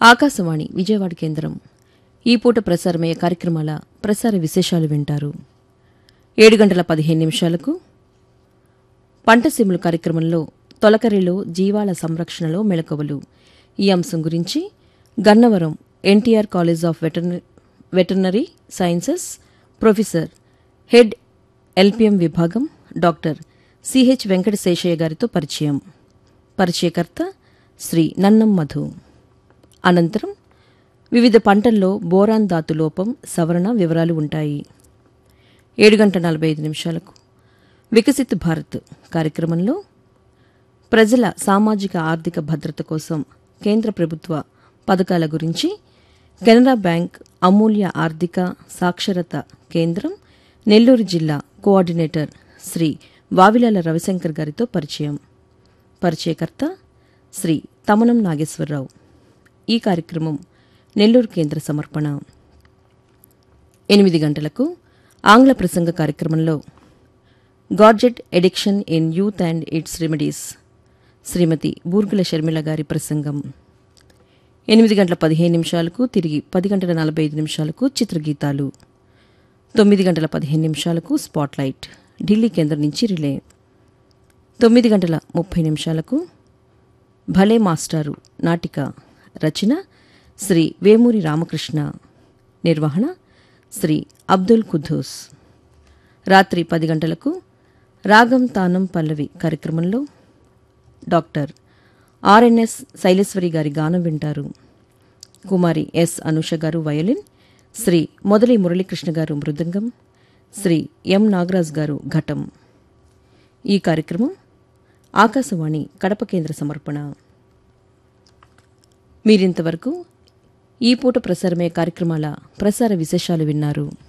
ఆకాశవాణి విజయవాడ కేంద్రం ఈ పూట ప్రసారమయ్యే కార్యక్రమాల ప్రసార విశేషాలు వింటారు ఏడు గంటల పదిహేను నిమిషాలకు పంటసీములు కార్యక్రమంలో తొలకరిలో జీవాల సంరక్షణలో మెళకువలు ఈ అంశం గురించి గన్నవరం ఎన్టీఆర్ కాలేజ్ ఆఫ్ వెటర్న veterinary sciences professor head LPM విభాగం డాక్టర్ సిహెచ్ వెంకటశేషయ్య గారితో పరిచయం పరిచయకర్త శ్రీ నన్నం మధు అనంతరం వివిధ పంటల్లో బోరాన్ ధాతు లోపం సవరణ వివరాలు ఉంటాయి ఏడు గంట నలభై ఐదు నిమిషాలకు వికసిత్ భారత్ కార్యక్రమంలో ప్రజల సామాజిక ఆర్థిక భద్రత కోసం కేంద్ర ప్రభుత్వ పథకాల గురించి కెనరా బ్యాంక్ అమూల్య ఆర్థిక సాక్షరత కేంద్రం నెల్లూరు జిల్లా కోఆర్డినేటర్ శ్రీ వావిలాల రవిశంకర్ గారితో పరిచయం పరిచయకర్త శ్రీ తమనం నాగేశ్వరరావు ఈ కార్యక్రమం నెల్లూరు కేంద్ర సమర్పణ ఎనిమిది గంటలకు ఆంగ్ల ప్రసంగ కార్యక్రమంలో gadget addiction in youth and its remedies Shrimati Burgula Sharmila గారి ప్రసంగం ఎనిమిది గంటల పదిహేను నిమిషాలకు తిరిగి పది గంటల నలభై ఐదు నిమిషాలకు చిత్రగీతాలు తొమ్మిది గంటల పదిహేను నిమిషాలకు స్పాట్లైట్ ఢిల్లీ కేంద్రం నుంచి రిలే తొమ్మిది గంటల ముప్పై నిమిషాలకు భలే మాస్టారు నాటిక రచన శ్రీ వేమూరి రామకృష్ణ నిర్వహణ శ్రీ అబ్దుల్ కుద్దూస్ రాత్రి పది గంటలకు రాగం తానం పల్లవి కార్యక్రమంలో డాక్టర్ ఆర్ఎన్ఎస్ శైలేశ్వరి గారి గానం వింటారు కుమారి ఎస్ అనుష గారు వయలిన్ శ్రీ మొదలి మురళీకృష్ణ గారు మృదంగం శ్రీ ఎం నాగరాజ్ గారు ఘటం ఈ కార్యక్రమం ఆకాశవాణి కడప కేంద్ర సమర్పణ మీరింతవరకు ఈ పూట ప్రసారమయ్యే కార్యక్రమాల ప్రసార విశేషాలు విన్నారు